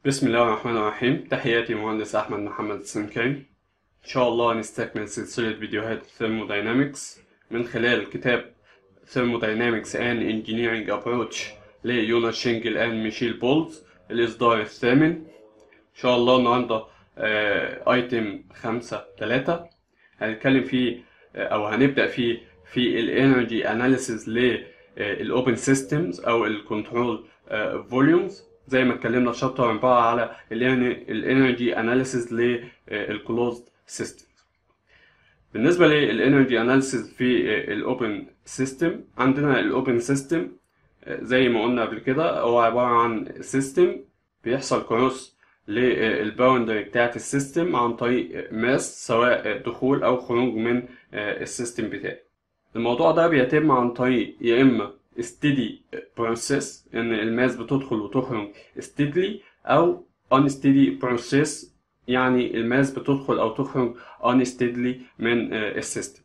بسم الله الرحمن الرحيم تحياتي مهندس أحمد محمد السنكري إن شاء الله نستكمل سلسلة فيديوهات Thermodynamics من خلال كتاب Thermodynamics and Engineering Approach ليوناس شينجل and ميشيل بولز الإصدار الثامن إن شاء الله النهاردة ايتم خمسة تلاتة هنتكلم فيه آه، أو هنبدأ فيه في الانرجي اناليسيز للاوبن سيستمز او الكنترول فوليومز زي ما اتكلمنا في شابتر 4 على الانرجي اناليسيز للكلوزد سيستمز بالنسبه للانرجي اناليسيز في الاوبن سيستم عندنا الاوبن سيستم زي ما قلنا قبل كده هو عباره عن سيستم بيحصل كروس للباوندري بتاعت السيستم عن طريق ماس سواء دخول او خروج من السيستم بتاعي الموضوع ده بيتم عن طريق يا اما steady process ان الماس بتدخل وتخرج steadily او unsteady process يعني الماس بتدخل او تخرج unsteadily من السيستم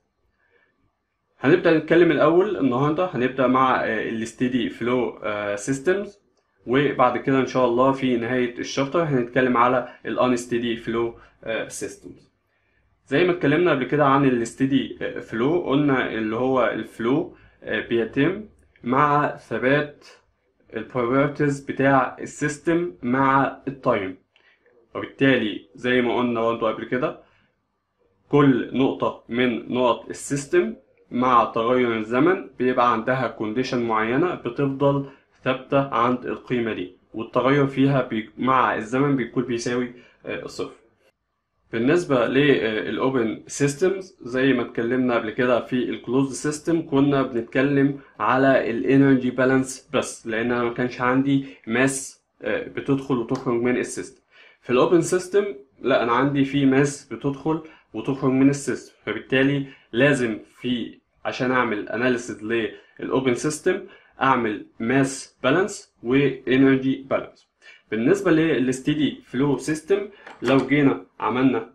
هنبدأ نتكلم الأول النهاردة هنبدأ مع الستيدي فلو سيستمز وبعد كده إن شاء الله في نهاية الشابتر هنتكلم على الانستيدي فلو سيستمز زي ما اتكلمنا قبل كده عن الستيدي فلو قلنا اللي هو الفلو بيتم مع ثبات البروبرتيز بتاع السيستم مع التايم وبالتالي زي ما قلنا برضه قبل كده كل نقطة من نقط السيستم مع تغير الزمن بيبقى عندها كونديشن معينة بتفضل ثابتة عند القيمة دي والتغير فيها بي مع الزمن بيكون بيساوي صفر بالنسبة للأوبن سيستمز زي ما اتكلمنا قبل كده في الكلوزد سيستم كنا بنتكلم على الانرجي بالانس بس لأن أنا ما كانش عندي ماس بتدخل وتخرج من السيستم في الأوبن سيستم لا أنا عندي في ماس بتدخل وتخرج من السيستم فبالتالي لازم في عشان أعمل أناليسيز للأوبن سيستم أعمل ماس بالانس وانرجي بالانس بالنسبة للستيدي فلو سيستم لو جينا عملنا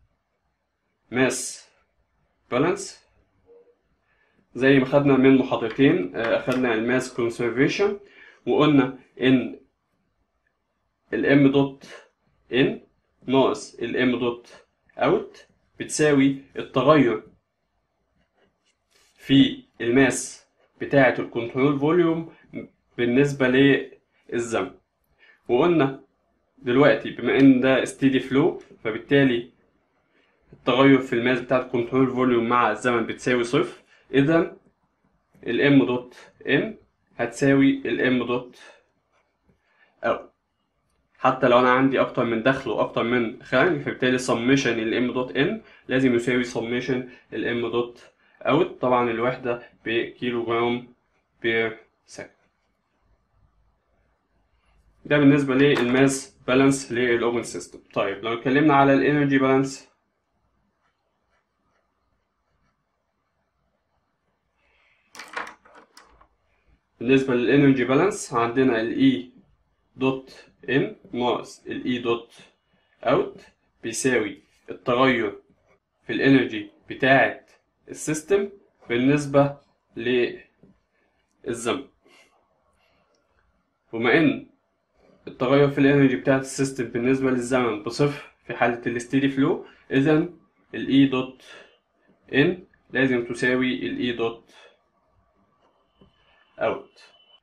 ماس بالانس زي ما خدنا من محاضرتين اخدنا الماس كونسرفيشن وقلنا ان الام دوت ان ناقص الام دوت اوت بتساوي التغير في الماس بتاعة الكنترول فوليوم بالنسبة للزمن وقلنا دلوقتي بما ان ده ستيدي فلو فبالتالي التغير في الماس بتاعت الكنترول فوليوم مع الزمن بتساوي صفر اذا الام دوت ان هتساوي الام دوت او حتى لو انا عندي اكتر من دخل واكتر من خارج فبالتالي سميشن الام دوت ان لازم يساوي سميشن الام دوت اوت طبعا الوحدة بكيلو جرام بير سكند ده بالنسبة للماس بالانس للأوبن سيستم طيب لو اتكلمنا على الانرجي بالانس بالنسبة للانرجي بالانس عندنا الاي دوت ان ناقص الاي دوت اوت بيساوي التغير في الانرجي بتاعة السيستم بالنسبة للزمن وما ان التغير في الانرجي بتاعت السيستم بالنسبة للزمن بصفر في حالة الستيدي فلو اذا الاي دوت ان لازم تساوي الاي دوت اوت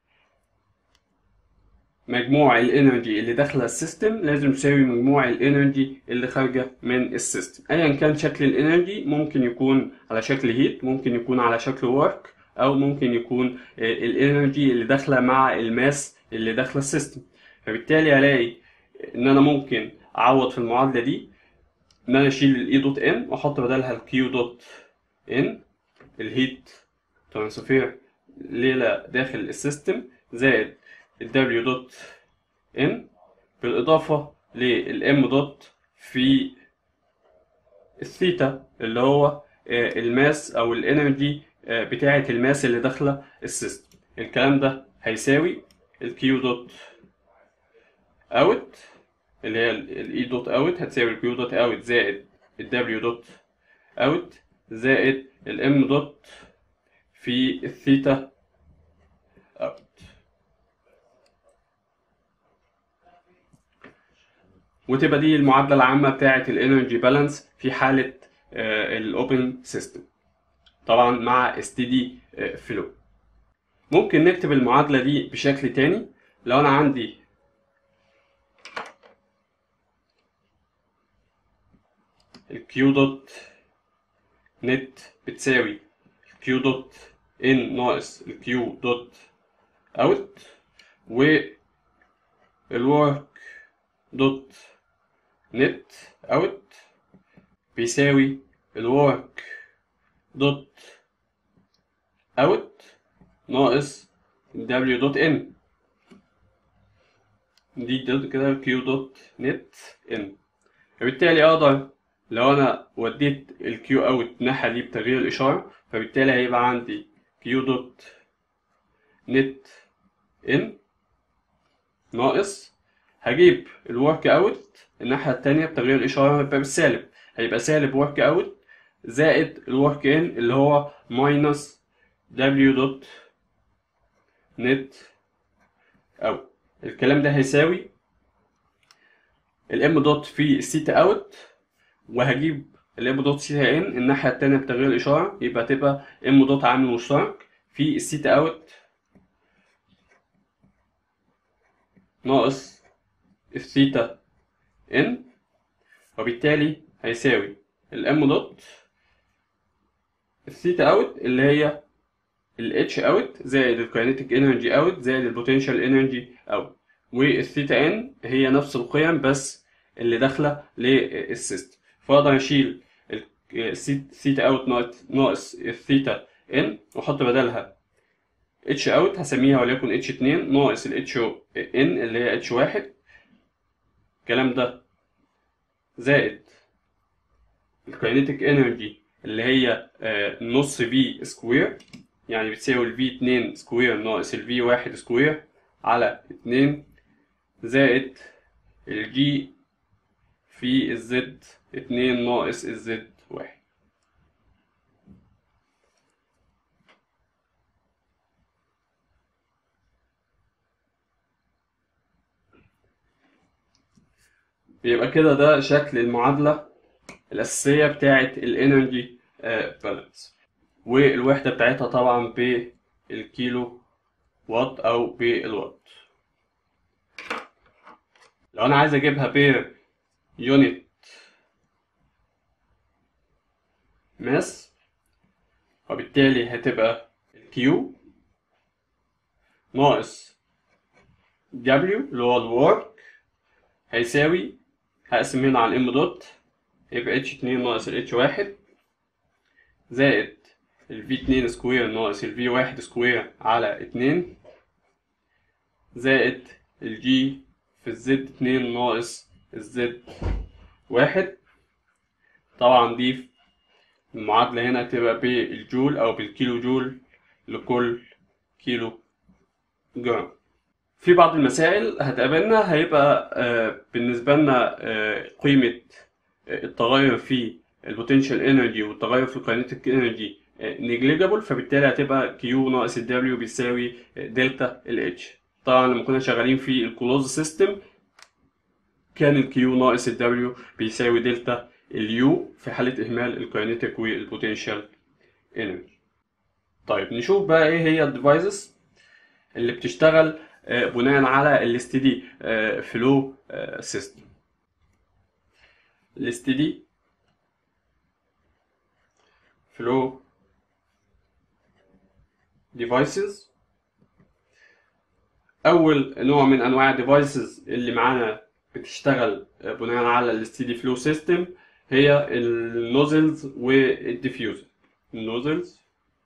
مجموع الانرجي اللي داخله السيستم لازم تساوي مجموع الانرجي اللي خارجه من السيستم ايا كان شكل الانرجي ممكن يكون على شكل هيت ممكن يكون على شكل ورك او ممكن يكون الانرجي اللي داخله مع الماس اللي داخله السيستم فبالتالي الاقي ان انا ممكن اعوض في المعادله دي ان انا اشيل الاي دوت ان واحط بدلها الكيو دوت ان الهيت ترانسفير ليلة داخل السيستم زائد الدبليو دوت ان بالاضافه للام دوت في الثيتا اللي هو الماس او الانرجي بتاعه الماس اللي داخله السيستم الكلام ده هيساوي الكيو دوت اوت اللي هي الاي دوت اوت هتساوي الكيو دوت اوت زائد الدبليو دوت اوت زائد الام دوت في الثيتا اوت وتبقى دي المعادلة العامة بتاعة الانرجي بالانس في حالة الاوبن سيستم طبعا مع ستيدي فلو ممكن نكتب المعادلة دي بشكل تاني لو أنا عندي الكيو دوت نت بتساوي الكيو دوت ان ناقص الكيو دوت اوت والورك دوت نت اوت بيساوي الورك دوت اوت ناقص دبليو دوت ان دي دوت كده كيو دوت نت ان فبالتالي اقدر لو انا وديت الكيو اوت الناحيه دي بتغيير الاشاره فبالتالي هيبقى عندي كيو دوت نت ان ناقص هجيب الورك اوت الناحيه التانية بتغيير الاشاره هيبقى بالسالب هيبقى سالب ورك اوت زائد الورك ان اللي هو ماينس دبليو دوت نت اوت الكلام ده هيساوي الام دوت في السيتا اوت وهجيب الام دوت سيتا ان الناحيه التانية بتغيير الاشاره يبقى تبقى ام دوت عامل مشترك في السيتا اوت ناقص الثيتا ان وبالتالي هيساوي الام دوت الثيتا اوت اللي هي الاتش اوت زائد الكاينيتيك انرجي اوت زائد البوتنشال انرجي اوت والثيتا ان هي نفس القيم بس اللي داخله للسيستم فاقدر اشيل الثيتا اوت ناقص الثيتا ان واحط بدلها اتش اوت هسميها وليكن اتش 2 ناقص الاتش ان اللي هي اتش 1 الكلام ده زائد الكاينيتيك انرجي اللي هي نص في سكوير يعني بتساوي ال في 2 سكوير ناقص ال في 1 سكوير على 2 زائد الجي في الزد 2 ناقص الزد 1 يبقى كده ده شكل المعادلة الأساسية بتاعة الانرجي بالانس والوحدة بتاعتها طبعا بالكيلو وات أو بالوات لو أنا عايز أجيبها بير يونت ماس وبالتالي هتبقى الكيو ناقص دبليو اللي هو الورك هيساوي هقسم هنا على الام دوت يبقى اتش اتنين ناقص الاتش واحد زائد الفي اتنين سكوير ناقص الفي واحد سكوير على اتنين زائد الجي في الزد اتنين ناقص الزد واحد طبعا دي المعادلة هنا تبقى بالجول أو بالكيلو جول لكل كيلو جرام في بعض المسائل هتقابلنا هيبقى آه بالنسبة لنا آه قيمة التغير في البوتنشال انرجي والتغير في الكاينيتيك انرجي نيجليجابل فبالتالي هتبقى كيو ناقص الدبليو بيساوي دلتا الاتش طبعا لما كنا شغالين في الكلوز سيستم كان الكيو ناقص الدبليو بيساوي دلتا اليو في حالة إهمال الكاينيتيك والبوتنشال انرجي طيب نشوف بقى ايه هي الديفايسز اللي بتشتغل بناء على الاستدي فلو سيستم الاستدي فلو ديفايسز اول نوع من انواع الديفايسز اللي معانا بتشتغل بناء على الاستدي فلو سيستم هي النوزلز والديفيوزر النوزلز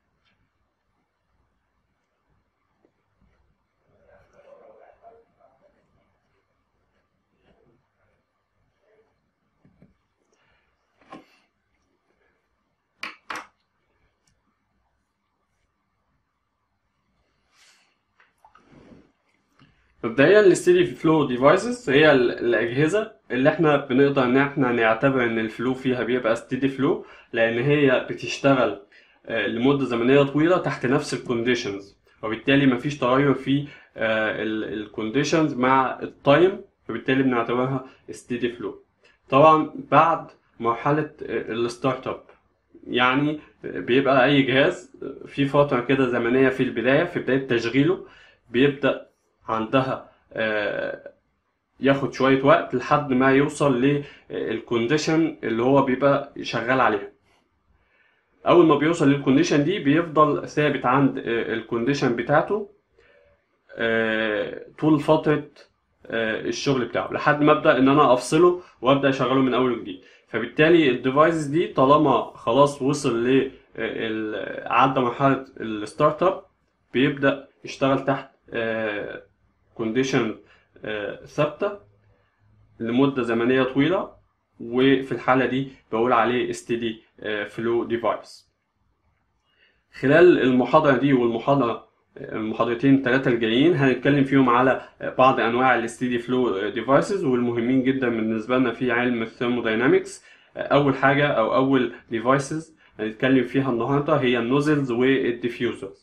مبدئيا الستيدي فلو ديفايسز هي الاجهزه اللي احنا بنقدر ان احنا نعتبر ان الفلو فيها بيبقى ستيدي فلو لان هي بتشتغل لمده زمنيه طويله تحت نفس الكونديشنز وبالتالي مفيش تغير في الكونديشنز مع التايم فبالتالي بنعتبرها steady flow طبعا بعد مرحلة الستارت اب يعني بيبقى أي جهاز في فترة كده زمنية في البداية في بداية تشغيله بيبدأ عندها آه، ياخد شوية وقت لحد ما يوصل للكونديشن اللي هو بيبقى شغال عليها أول ما بيوصل للكونديشن دي بيفضل ثابت عند الكونديشن بتاعته آه، طول فترة آه، الشغل بتاعه لحد ما ابدا ان انا افصله وابدا اشغله من اول وجديد فبالتالي الديفايسز دي طالما خلاص وصل ل ال- عدى مرحله الستارت اب بيبدا يشتغل تحت كونديشن ثابته لمده زمنيه طويله وفي الحاله دي بقول عليه steady فلو ديفايس خلال المحاضره دي والمحاضره المحاضرتين الثلاثة الجايين هنتكلم فيهم على بعض أنواع الستيدي فلو ديفايسز والمهمين جدا بالنسبة لنا في علم الثيرموداينامكس أول حاجة أو أول ديفايسز هنتكلم فيها النهاردة هي النوزلز والديفيوزرز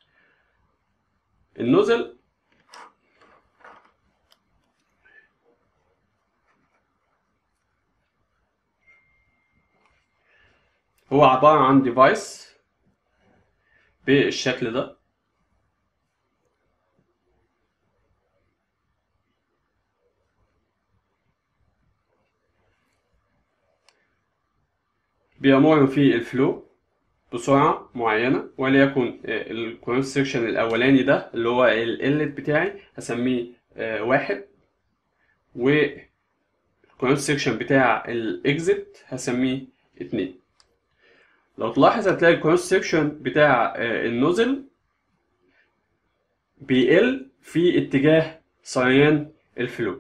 النوزل هو عبارة عن ديفايس بالشكل ده بيمر في الفلو بسرعة معينة وليكن الكروس سيكشن الأولاني ده اللي هو الإلت بتاعي هسميه آه، واحد والكروس سيكشن بتاع الإكزit هسميه اتنين لو تلاحظ هتلاقي الكروس سيكشن بتاع آه، النوزل بيقل في اتجاه سريان الفلو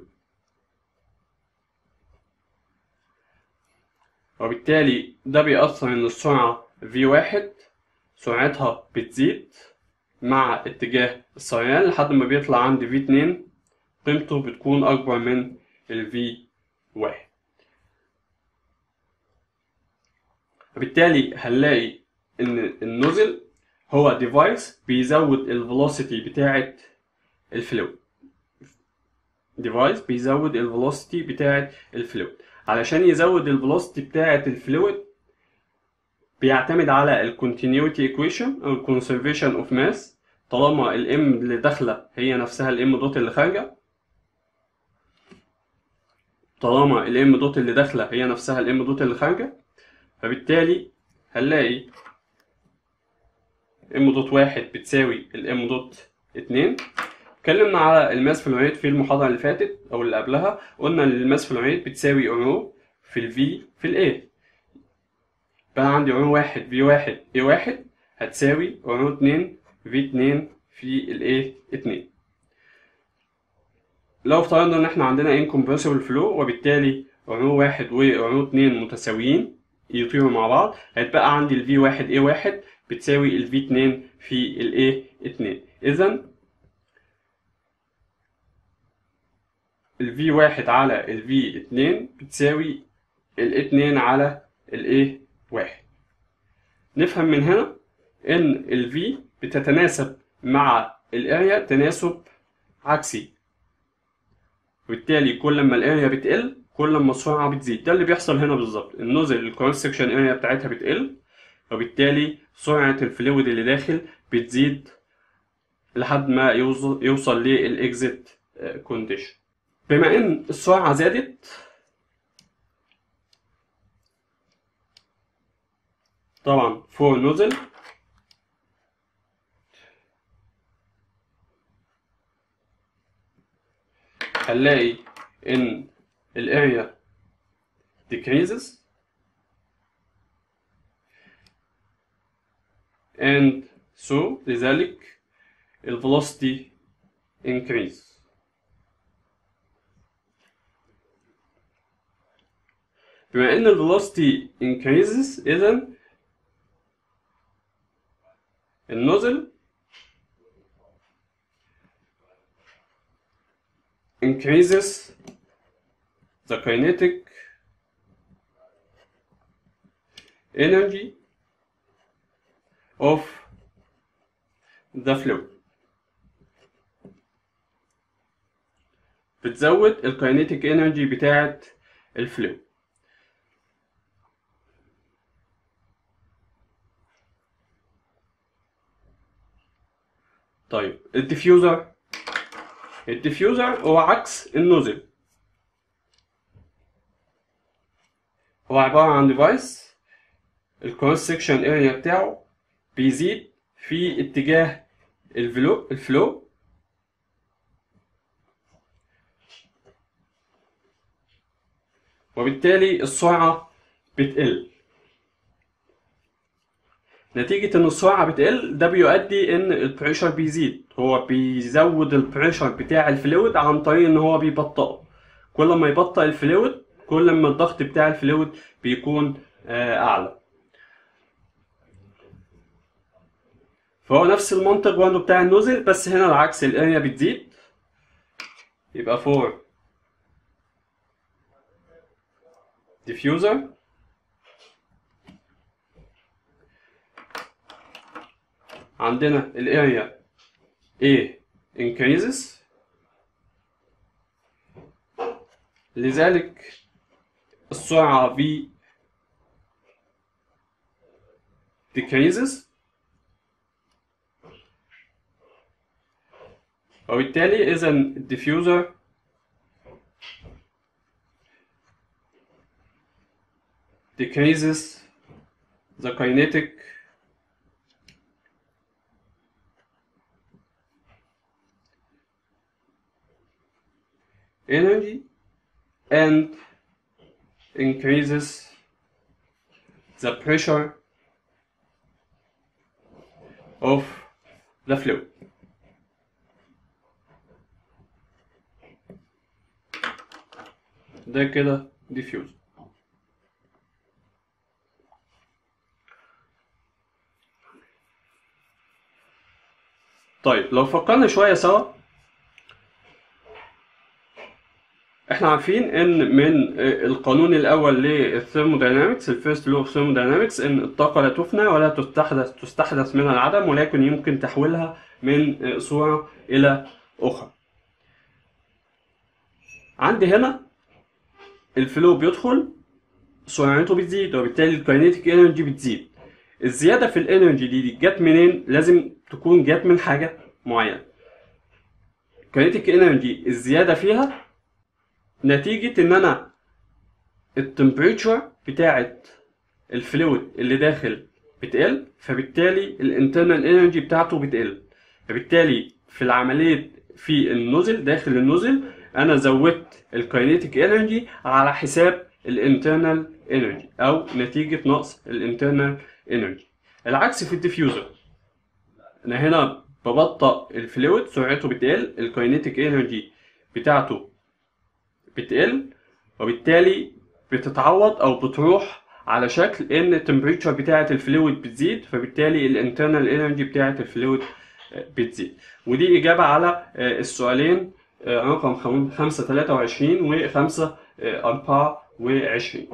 وبالتالي ده بيأثر إن السرعة V1 سرعتها بتزيد مع اتجاه السريان لحد ما بيطلع عند V2 قيمته بتكون أكبر من ال V1 وبالتالي هنلاقي إن النوزل هو ديفايس بيزود الفيلوسيتي بتاعة الفلويد ديفايس بيزود الفيلوسيتي بتاعة الفلويد علشان يزود الفيلوسيتي بتاعة الفلويد بيعتمد على الكونتينيوتي ايكويشن او الكونسرفيشن اوف ماس طالما الام اللي داخله هي نفسها الام دوت اللي خارجه طالما الام دوت اللي داخله هي نفسها الام دوت اللي خارجه فبالتالي هنلاقي ام دوت واحد بتساوي الام دوت اتنين اتكلمنا على الماس فلويد في المحاضرة اللي فاتت أو اللي قبلها قلنا إن الماس فلويد بتساوي رو في ال V في ال A بقى عندي رو واحد في واحد A واحد هتساوي رو اتنين في اتنين في ال A اتنين لو افترضنا إن إحنا عندنا incompressible flow وبالتالي رو واحد ورو اتنين متساويين يطيروا مع بعض هيتبقى عندي ال V واحد A واحد بتساوي ال V اتنين في ال A اتنين إذا ال V1 على ال V2 بتساوي ال A2 على ال A1 نفهم من هنا إن ال V بتتناسب مع الاريا تناسب عكسي وبالتالي كل ما الاريا بتقل كل ما السرعة بتزيد ده اللي بيحصل هنا بالظبط النوزل الكروس سكشن اريا بتاعتها بتقل وبالتالي سرعة الفلويد اللي داخل بتزيد لحد ما يوصل يوصل للاكزيت كونديشن بما ان السرعة زادت طبعا فوق النوزل هنلاقي ان الاريا decreases and so لذلك ال velocity increase بما ان ال velocity increases اذا النوزل increases the kinetic energy of the fluid بتزود الكاينيتيك انرجي بتاعة الفلويد طيب الديفيوزر الديفيوزر هو عكس النوزل هو عبارة عن ديفايس الكروس سكشن اريا بتاعه بيزيد في اتجاه الفلو الفلو وبالتالي السرعة بتقل نتيجة إن السرعة بتقل ده بيؤدي إن البريشر بيزيد هو بيزود البريشر بتاع الفلويد عن طريق إن هو بيبطئه كل ما يبطئ الفلويد كل ما الضغط بتاع الفلويد بيكون آه، أعلى فهو نفس المنطق برضه بتاع النوزل بس هنا العكس الاريا بتزيد يبقى فور ديفيوزر عندنا الاريا A increases لذلك السرعة V decreases وبالتالي إذا الديفيوزر decreases the kinetic energy and increases the pressure of the fluid. ده كده diffuse طيب لو فكرنا شوية سوا احنا عارفين ان من القانون الاول للثيرموداينامكس الفيرست لو اوف ثيرموداينامكس ان الطاقه لا تفنى ولا تستحدث تستحدث من العدم ولكن يمكن تحويلها من صوره الى اخرى عندي هنا الفلو بيدخل سرعته بتزيد وبالتالي الكاينيتيك انرجي بتزيد الزياده في الانرجي دي, دي جت منين لازم تكون جت من حاجه معينه الكاينيتيك انرجي الزياده فيها نتيجة إن أنا التمبريتشر بتاعت الفلويد اللي داخل بتقل فبالتالي الانترنال انرجي بتاعته بتقل فبالتالي في العملية في النوزل داخل النوزل أنا زودت الكاينيتيك انرجي على حساب الانترنال انرجي أو نتيجة نقص الانترنال انرجي العكس في الديفيوزر أنا هنا ببطئ الفلويد سرعته بتقل الكاينيتيك انرجي بتاعته بتقل وبالتالي بتتعوض او بتروح على شكل ان التمبريتشر بتاعه الفلويد بتزيد فبالتالي الانترنال انرجي بتاعه الفلويد بتزيد ودي اجابه على السؤالين رقم 5 23 و 5 24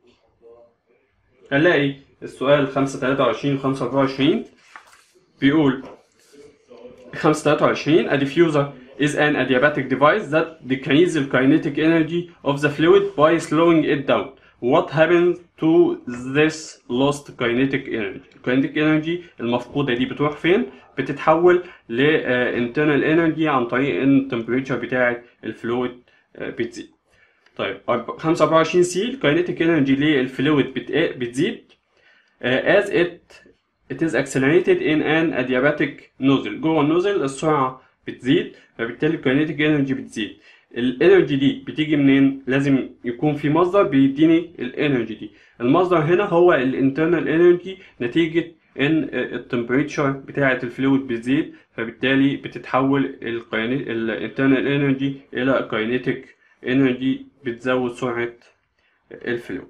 هنلاقي السؤال 5 23 و 5 24 بيقول 5 23 a diffuser is an adiabatic device that decreases the kinetic energy of the fluid by slowing it down. What happens to this lost kinetic energy? kinetic energy المفقودة دي بتروح فين؟ بتتحول ل uh, internal energy عن طريق ان temperature بتاعة الفلويد uh, بتزيد. طيب 25 سي kinetic energy للفلويد بتزيد uh, as it it is accelerated in an adiabatic nozzle جوه النوزل السرعة بتزيد فبالتالي الكاينيتيك انرجي بتزيد الانرجي دي بتيجي منين لازم يكون في مصدر بيديني الانرجي دي المصدر هنا هو الانترنال انرجي نتيجة ان التمبريتشر بتاعة الفلويد بتزيد فبالتالي بتتحول الانترنال انرجي الى كاينيتيك انرجي بتزود سرعة الفلويد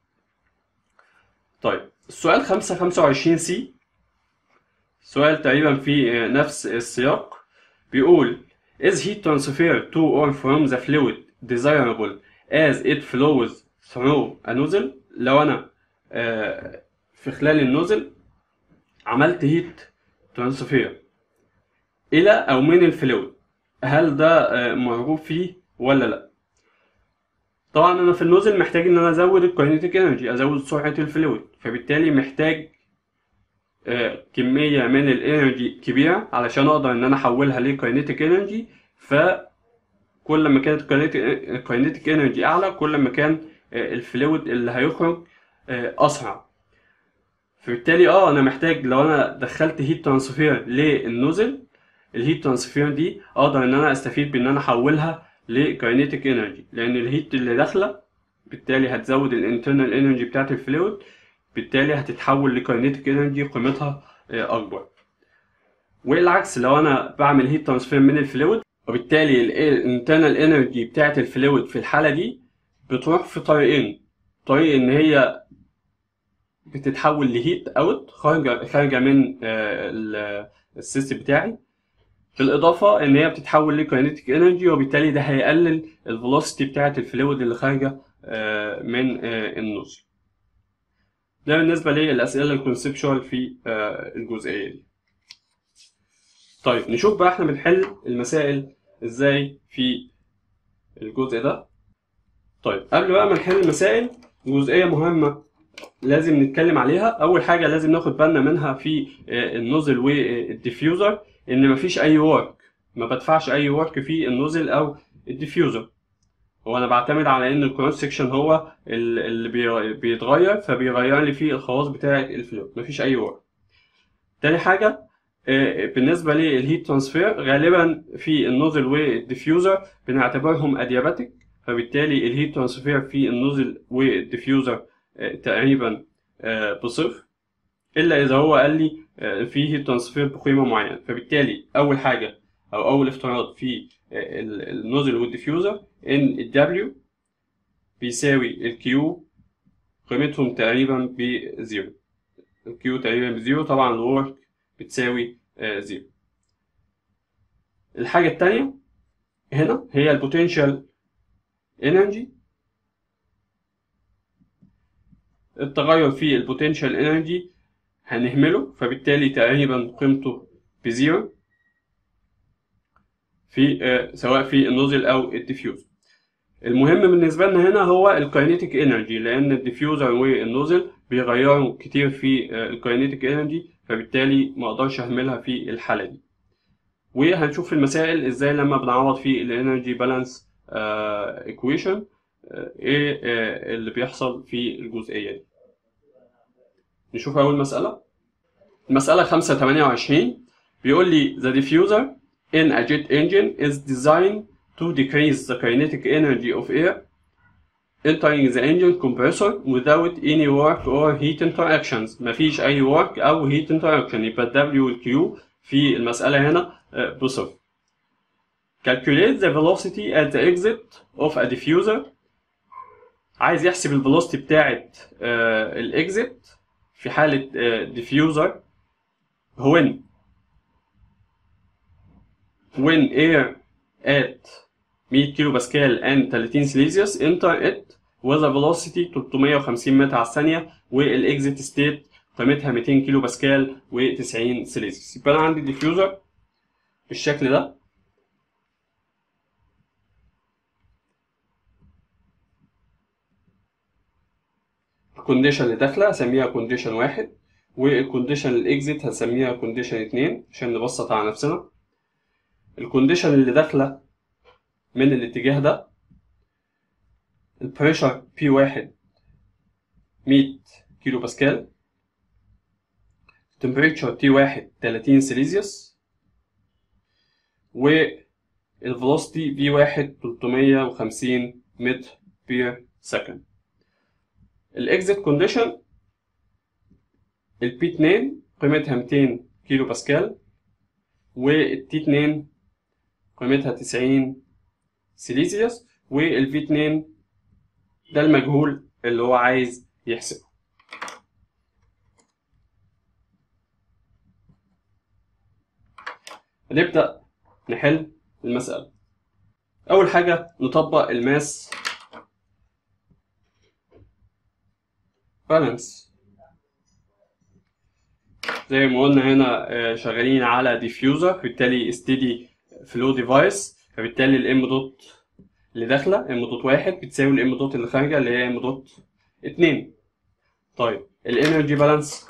طيب السؤال 5 25 سي سؤال تقريبا في نفس السياق بيقول is heat transfer to or from the fluid desirable as it flows through a nozzle لو انا في خلال النوزل عملت هيت ترانسفير الى او من الفلويد هل ده مرغوب فيه ولا لا طبعا انا في النوزل محتاج ان انا ازود الكاينيتيك انرجي ازود سرعه الفلويد فبالتالي محتاج آه، كميه من الانرجي كبيره علشان اقدر ان انا احولها لكاينيتيك انرجي فكل ما كانت الكاينيتيك انرجي اعلى كل ما كان آه، الفلويد اللي هيخرج آه، اسرع فبالتالي اه انا محتاج لو انا دخلت هيت ترانسفير للنوزل الهيت ترانسفير دي اقدر ان انا استفيد بان انا احولها لكاينيتيك انرجي لان الهيت اللي داخله بالتالي هتزود الانترنال انرجي بتاعت الفلويد بالتالي هتتحول لكاينيتيك انرجي قيمتها آه، اكبر والعكس لو انا بعمل هيت ترانسفير من الفلويد وبالتالي الانترنال انرجي بتاعت الفلويد في الحاله دي بتروح في طريقين طريق ان هي بتتحول لهيت اوت خارجه خارجه من آه، السيستم بتاعي بالاضافه ان هي بتتحول لكاينيتيك انرجي وبالتالي ده هيقلل الفيلوسيتي بتاعه الفلويد اللي خارجه آه، من آه، النوزل ده بالنسبه للاسئله الكونسبشوال في الجزئيه دي طيب نشوف بقى احنا بنحل المسائل ازاي في الجزء ده طيب قبل بقى ما نحل المسائل جزئيه مهمه لازم نتكلم عليها اول حاجه لازم ناخد بالنا منها في النوزل والديفيوزر ان مفيش اي ورك ما بدفعش اي ورك في النوزل او الديفيوزر هو انا بعتمد على ان الكروس سكشن هو اللي بيتغير فبيغير لي فيه الخواص بتاعه الفلويد مفيش اي ورك تاني حاجه بالنسبه للهيت ترانسفير غالبا في النوزل والديفيوزر بنعتبرهم ادياباتيك فبالتالي الهيت ترانسفير في النوزل والديفيوزر تقريبا بصفر الا اذا هو قال لي فيه ترانسفير بقيمه معينه فبالتالي اول حاجه او اول افتراض في النوزل والديفيوزر ان الدبليو بيساوي الكيو قيمتهم تقريبا بزيرو الكيو تقريبا بزيرو طبعا الورك بتساوي زيرو الحاجة التانية هنا هي البوتنشال انرجي التغير في البوتنشال انرجي هنهمله فبالتالي تقريبا قيمته بزيرو في آه سواء في النوزل او الديفيوز المهم بالنسبة لنا هنا هو الكاينيتيك انرجي لان الديفيوزر والنوزل بيغيروا كتير في آه الكاينيتيك انرجي فبالتالي ما اقدرش اهملها في الحالة دي وهنشوف في المسائل ازاي لما بنعوض في الانرجي بالانس ايكويشن ايه آه اللي بيحصل في الجزئية دي نشوف أول مسألة المسألة 528 بيقول لي the diffuser in a jet engine is designed to decrease the kinetic energy of air entering the engine compressor without any work or heat interactions مفيش أي work أو heat interaction يبقى W وال Q في المسألة هنا بصفر calculate the velocity at the exit of a diffuser عايز يحسب الفيلوسيتي بتاعت الاكزيت في حالة diffuser when when air at 100 كيلو باسكال and 30 سيليزيوس enter it with a velocity 350 متر على الثانية والاكزيت ستيت قيمتها 200 كيلو باسكال و90 سيليزيوس يبقى انا عندي ديفيوزر بالشكل ده الكونديشن اللي داخله هسميها كونديشن واحد والكونديشن الاكزيت هسميها كونديشن اتنين عشان نبسط على نفسنا الكونديشن اللي داخله من الاتجاه ده البريشر بي واحد مية كيلو باسكال temperature تي واحد تلاتين سيليزيوس والفلوسيتي في واحد تلتمية وخمسين متر بير سكند الاكزيت كونديشن البي 2 قيمتها 200 كيلو باسكال والتي 2 قيمتها 90 سيليزيوس والفي 2 ده المجهول اللي هو عايز يحسبه هنبدأ نحل المسألة أول حاجة نطبق الماس بالانس زي ما قلنا هنا شغالين على ديفيوزر فبالتالي ستيدي فلو ديفايس فبالتالي الام دوت اللي داخله ام دوت واحد بتساوي الام دوت اللي خارجه اللي هي ام دوت اتنين طيب الانرجي بالانس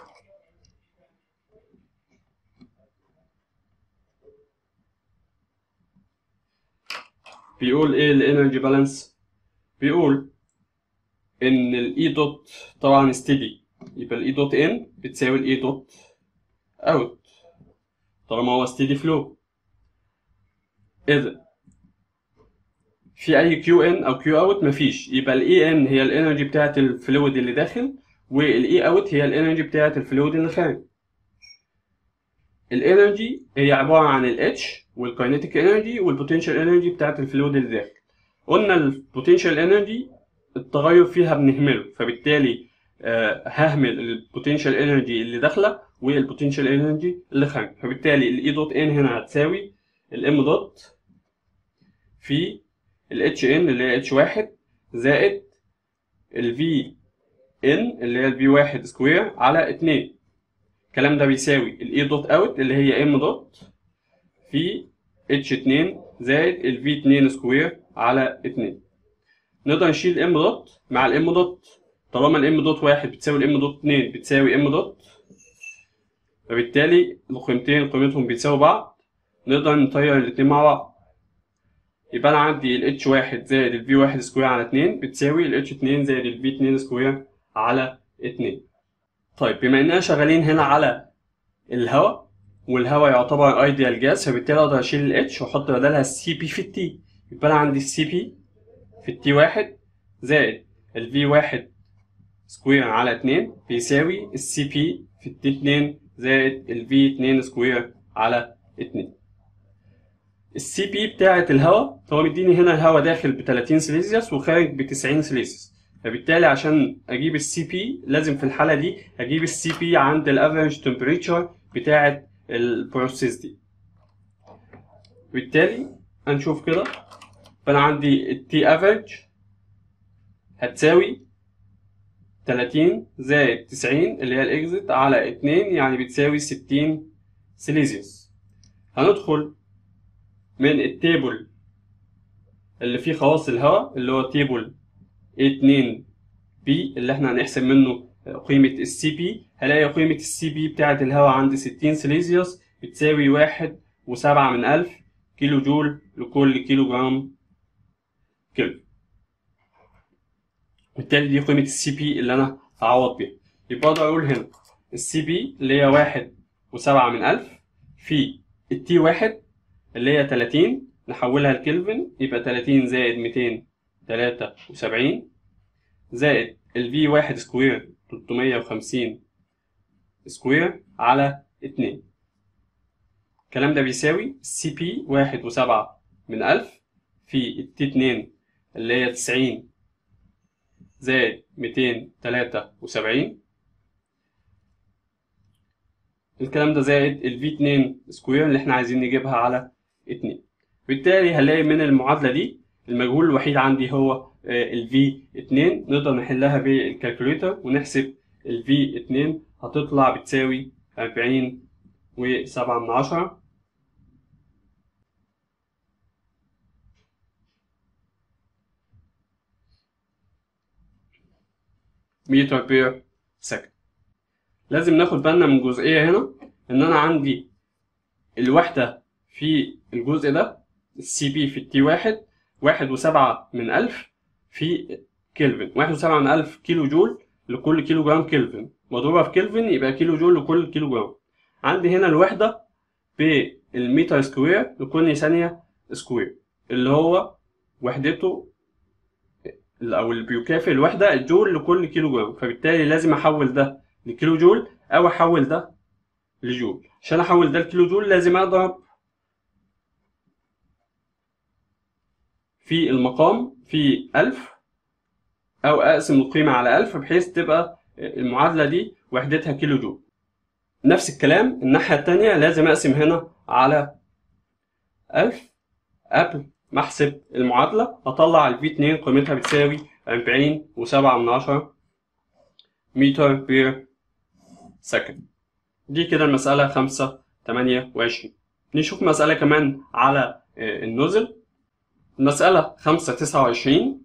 بيقول ايه الانرجي بالانس بيقول ان الاي دوت طبعا ستيدي يبقى الاي دوت ان بتساوي الاي دوت اوت طالما هو ستيدي فلو اذا في اي كيو ان او كيو اوت مفيش يبقى الاي ان هي الانرجي بتاعه الفلويد اللي داخل والاي اوت هي الانرجي بتاعه الفلويد اللي خارج الانرجي هي عباره عن الاتش والكاينيتيك انرجي والبوتنشال انرجي بتاعه الفلويد اللي داخل قلنا البوتنشال انرجي التغير فيها بنهمله فبالتالي آه، ههمل البوتنشال انرجي اللي داخله والبوتنشال انرجي اللي خارجه فبالتالي الاي دوت ان هنا هتساوي الام دوت في الاتش ان اللي هي اتش واحد زائد الفي ان اللي هي الفي واحد سكوير على اتنين الكلام ده بيساوي الاي دوت اوت اللي هي ام دوت في اتش اتنين زائد الفي اتنين سكوير على اتنين نقدر نشيل ام دوت مع الام دوت طالما الام دوت واحد بتساوي الام دوت اتنين بتساوي ام دوت فبالتالي القيمتين قيمتهم بيساوي بعض نقدر نطير الاتنين مع بعض يبقى انا عندي ال h واحد زائد ال v واحد سكوير على اتنين بتساوي ال h اتنين زائد ال v اتنين سكوير على اتنين طيب بما اننا شغالين هنا على الهواء والهواء يعتبر ايديال جاز فبالتالي اقدر اشيل ال h واحط بدلها السي بي في التي يبقى انا عندي السي بي في التي واحد زائد ال v واحد سكوير على اتنين بيساوي السي بي في التي اتنين زائد ال v اتنين سكوير على اتنين السي بي بتاعة الهواء هو مديني هنا الهواء داخل ب 30 سيليزيوس وخارج ب 90 سيليزيوس فبالتالي عشان اجيب السي بي لازم في الحالة دي اجيب السي بي عند الافريج تمبريتشر بتاعة البروسيس دي بالتالي هنشوف كده فانا عندي التي افريج هتساوي 30 زائد 90 اللي هي الاكزيت على 2 يعني بتساوي 60 سيليزيوس هندخل من التيبل اللي فيه خواص الهواء اللي هو تيبل A2 B اللي احنا هنحسب منه قيمة السي بي هلاقي قيمة السي بي بتاعة الهواء عندي 60 سيليزيوس بتساوي واحد وسبعة من ألف كيلو جول لكل كيلو جرام كيلو بالتالي دي قيمة السي بي اللي أنا هعوض بيها يبقى أقدر أقول هنا السي بي اللي هي واحد وسبعة من ألف في التي واحد اللي هي 30 نحولها لكلفن يبقى 30 زائد 273 زائد ال V واحد سكوير 350 سكوير على 2 الكلام ده بيساوي سي بي واحد وسبعة من ألف في التي اتنين اللي هي 90 زائد 273 الكلام ده زائد ال V2 سكوير اللي احنا عايزين نجيبها على 2 بالتالي هنلاقي من المعادلة دي المجهول الوحيد عندي هو ال V2 نقدر نحلها بالكالكوليتر ونحسب ال V2 هتطلع بتساوي 40 وسبعة من عشرة متر بير سكند لازم ناخد بالنا من جزئية هنا إن أنا عندي الوحدة في الجزء ده السي بي في التي واحد واحد وسبعة من ألف في كلفن واحد وسبعة من ألف كيلو جول لكل كيلو جرام كلفن مضروبة في كلفن يبقى كيلو جول لكل كيلو جرام عندي هنا الوحدة بالمتر سكوير لكل ثانية سكوير اللي هو وحدته أو اللي بيكافئ الوحدة الجول لكل كيلو جرام فبالتالي لازم أحول ده لكيلو جول أو أحول ده لجول عشان أحول ده لكيلو جول لازم أضرب في المقام في ألف أو أقسم القيمة على ألف بحيث تبقى المعادلة دي وحدتها كيلو جول نفس الكلام الناحية التانية لازم أقسم هنا على ألف قبل ما أحسب المعادلة أطلع ال V2 قيمتها بتساوي أربعين وسبعة من عشرة متر بير سكند دي كده المسألة خمسة تمانية وعشرين نشوف مسألة كمان على النزل المسألة خمسة تسعة وعشرين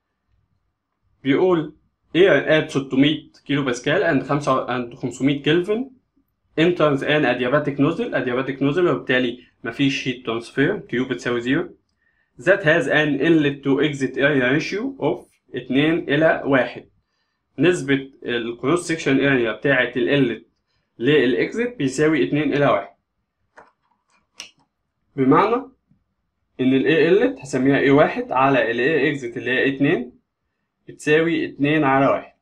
بيقول air at 600 كيلو باسكال and 5 and 500 كلفن enters an adiabatic nozzle adiabatic nozzle وبالتالي مفيش heat transfer Q بتساوي 0 that has an inlet to exit area ratio of 2 إلى 1 نسبة الكروس سكشن اريا بتاعة الانلت للاكزit بيساوي 2 إلى 1 بمعنى إن ال A inlet هسميها A1 على ال A exit اللي هي 2 بتساوي 2 على 1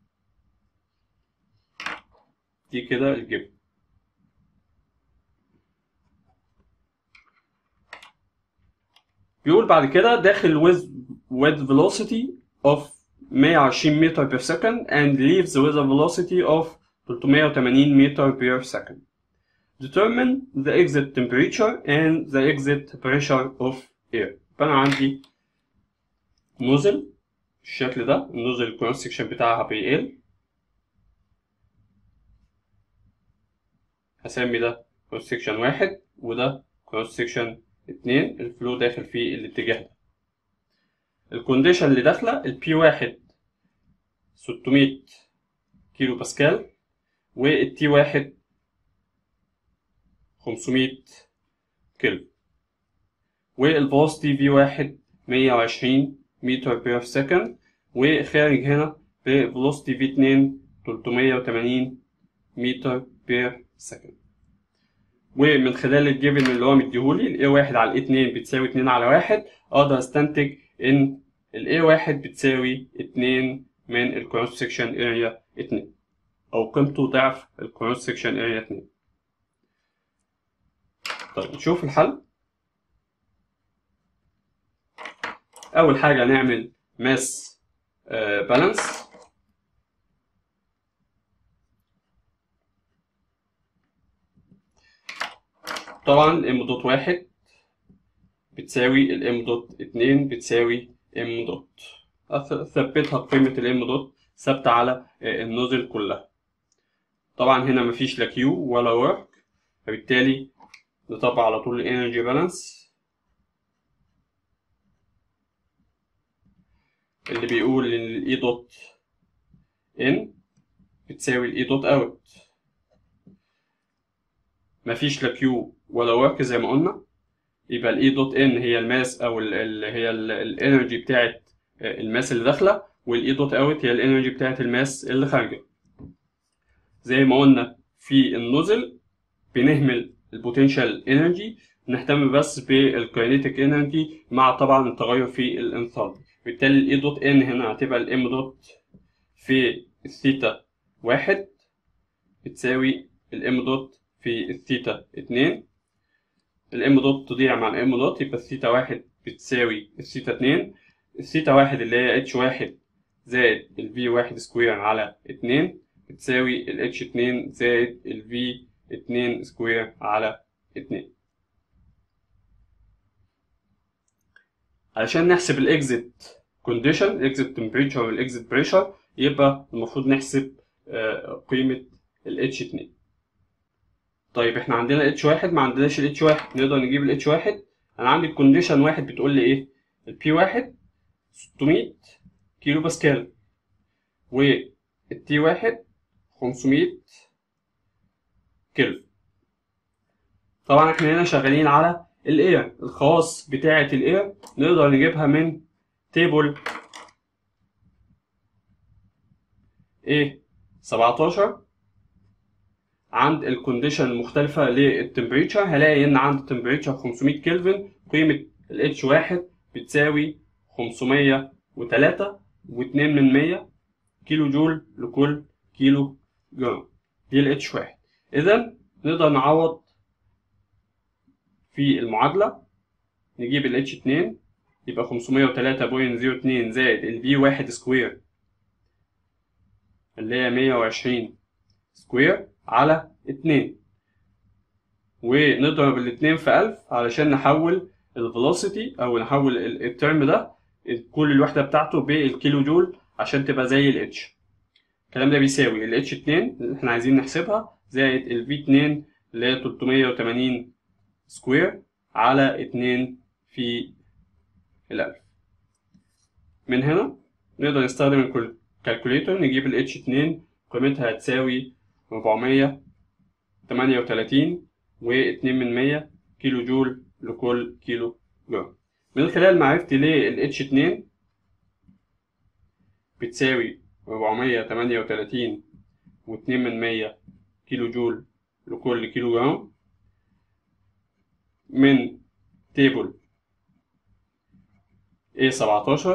دي كده الجبن بيقول بعد كده داخل with with velocity of 120 متر per second and leaves with a velocity of 380 متر per second. Determine the exit temperature and the exit pressure of air. فأنا عندي نوزل بالشكل ده النوزل الكروس سكشن بتاعها بيقل هسمي ده كروس سكشن واحد وده كروس سكشن اتنين الفلو داخل في الاتجاه ده الكونديشن اللي داخله البي واحد 600 كيلو باسكال والتي واحد 500 كيلو والفلوسيتي في واحد 120 متر بير سكند وخارج هنا بفلوسيتي في 2 380 متر بير سكند ومن خلال الجيفن اللي هو مديهولي ال A1 على ال A2 بتساوي 2 على 1 اقدر استنتج ان ال A1 بتساوي 2 من الكروس سكشن اريا 2 او قيمته ضعف الكروس سكشن اريا 2 طيب نشوف الحل اول حاجه نعمل ماس بالانس طبعا ام دوت واحد بتساوي الام دوت اتنين بتساوي ام دوت ثبتها بقيمة الام دوت ثابتة على النوزل كلها طبعا هنا مفيش لا كيو ولا ورك فبالتالي نطبق على طول الانرجي بالانس اللي بيقول ان الاي دوت ان بتساوي الاي دوت اوت مفيش لا كيو ولا ورك زي ما قلنا يبقى الاي دوت ان هي الماس او اللي هي الانرجي بتاعت الماس اللي داخله والاي دوت اوت هي الانرجي بتاعت الماس اللي خارجه زي ما قلنا في النوزل بنهمل البوتنشال انرجي نهتم بس بالكاينيتيك انرجي مع طبعا التغير في الانثالبي بالتالي الاي دوت ان هنا هتبقى الام دوت في الثيتا واحد بتساوي الام دوت في الثيتا اتنين الام دوت تضيع مع الام دوت يبقى الثيتا واحد بتساوي الثيتا اتنين الثيتا واحد اللي هي اتش واحد زائد الفي واحد سكوير على اتنين بتساوي الاتش اتنين زائد الفي اتنين سكوير على اتنين علشان نحسب الاكزيت كونديشن الاكزيت تمبريتشر والاكزيت بريشر يبقى المفروض نحسب قيمة ال H2 طيب احنا عندنا ال H1 ما عندناش ال H1 نقدر نجيب ال H1 انا عندي الكونديشن واحد بتقول لي ايه ال P1 600 كيلو باسكال وال T1 500 كيلو طبعا احنا هنا شغالين على الاير الخواص بتاعة الاير نقدر نجيبها من تيبل ايه 17 عند الكونديشن المختلفة للتمبريتشر هلاقي ان عند التمبريتشر 500 كلفن قيمة ال H1 بتساوي 503 و2 من 100 كيلو جول لكل كيلو جرام دي ال H1 اذا نقدر نعوض في المعادلة نجيب ال H2 يبقى 503.02 زائد ال V1 سكوير اللي هي 120 سكوير على 2 ونضرب الاتنين في 1000 علشان نحول الفيلوسيتي او نحول الترم ده كل الوحدة بتاعته بالكيلو جول عشان تبقى زي ال H الكلام ده بيساوي ال H2 اللي احنا عايزين نحسبها زائد ال V2 اللي هي 380 سكوير على 2 في الألف من هنا نقدر نستخدم الكالكوليتر نجيب ال H2 قيمتها هتساوي 438 واتنين من مية كيلو جول لكل كيلو جرام من خلال معرفتي لل H2 بتساوي 438 واتنين من مية كيلو جول لكل كيلو جرام من تيبل A17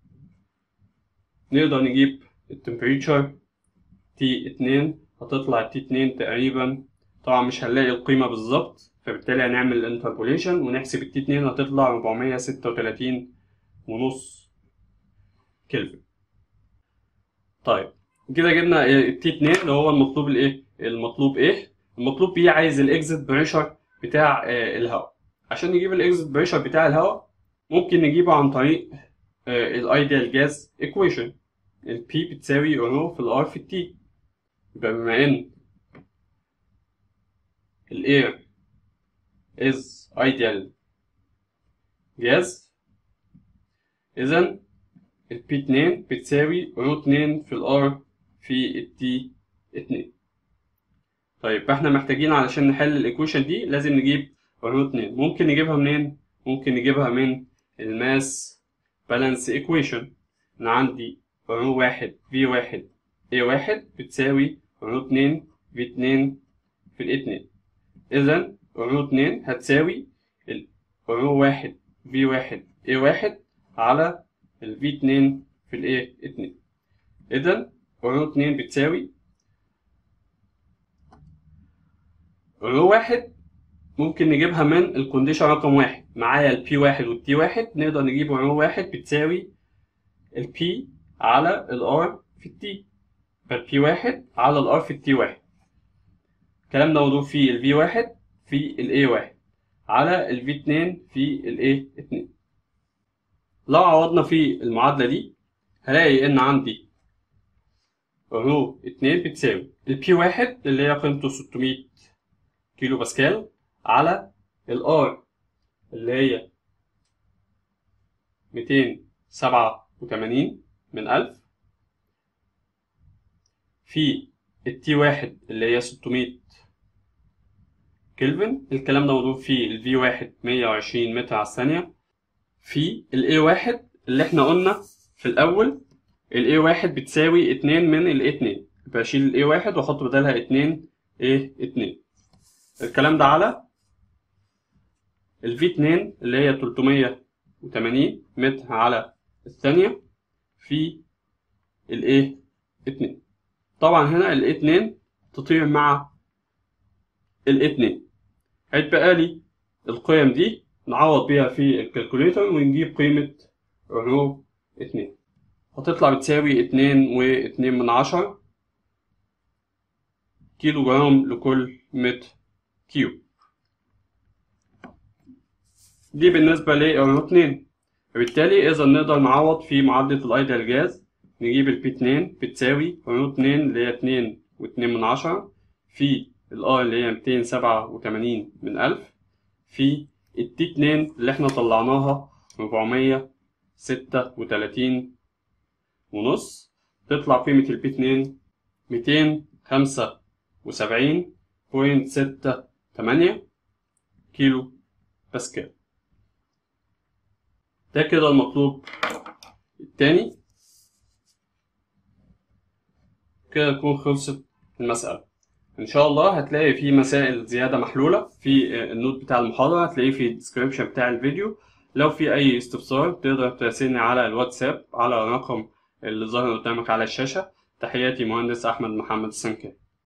نقدر نجيب التمبريتشر T2 هتطلع T2 تقريبا طبعا مش هنلاقي القيمة بالظبط فبالتالي هنعمل الانتربوليشن ونحسب التي 2 هتطلع 436 ونص كلفن طيب كده جبنا التي 2 اللي هو المطلوب الايه المطلوب ايه المطلوب بيه عايز الاكزit بريشر بتاع الهواء عشان نجيب الاكزit بريشر بتاع الهواء ممكن نجيبه عن طريق الايديال جاز ايكويشن البي بتساوي رو في الار في التي يبقى بما ان الاير is ideal gas اذا ال P2 بتساوي رو 2 في ال R في ال T2 طيب احنا محتاجين علشان نحل الايكويشن دي لازم نجيب رو 2 ممكن نجيبها منين ممكن نجيبها من الماس بالانس ايكويشن انا عندي رو 1 في 1 A 1 بتساوي رو 2 في 2 في ال 2 اذا رو 2 هتساوي رو 1 في 1 A 1 على ال V 2 في ال A 2 إذا رو 2 بتساوي رو 1 ممكن نجيبها من الكونديشن رقم واحد معايا ال P 1 وال T 1 نقدر نجيب رو 1 بتساوي ال P على ال R في ال T فال P 1 على ال R في ال T 1 الكلام ده موجود في ال V 1 في ال A 1 على ال V 2 في ال A 2 لو عوضنا في المعادلة دي هلاقي إن عندي رو 2 بتساوي ال P 1 اللي هي قيمته 600 كيلو باسكال على ال R اللي هي 287 من 1000 في ال T 1 اللي هي 600 كلفن الكلام ده موجود في ال V 1 120 متر على الثانية في ال A 1 اللي احنا قلنا في الأول ال A 1 بتساوي 2 من ال A 2 يبقى أشيل ال A 1 وأحط بدلها 2 A 2 الكلام ده على ال V 2 اللي هي 380 متر على الثانية في ال A 2 طبعا هنا ال A 2 تطير مع ال A 2 هيتبقى لي القيم دي نعوض بيها في الكالكوليتر ونجيب قيمة رو 2 هتطلع بتساوي اتنين واتنين من عشرة كيلو جرام لكل متر كيوب دي بالنسبة لرو 2 فبالتالي إذا نقدر نعوض في معادلة الأيديال جاز نجيب ال P2 بتساوي رو 2 اللي هي اتنين واتنين من عشرة في ال R اللي هي ميتين سبعة وتمانين من ألف في ال T2 اللي احنا طلعناها ربعمية ستة وتلاتين ونص تطلع قيمة ال P2 ميتين خمسة وسبعين بوينت ستة تمانية كيلو باسكال ده كده المطلوب التاني كده تكون خلصت المسألة إن شاء الله هتلاقي في مسائل زيادة محلولة في النوت بتاع المحاضرة هتلاقيه في الديسكريبشن بتاع الفيديو لو في أي استفسار تقدر تراسلني على الواتساب على الرقم اللي ظاهر قدامك على الشاشة تحياتي مهندس أحمد محمد السنكي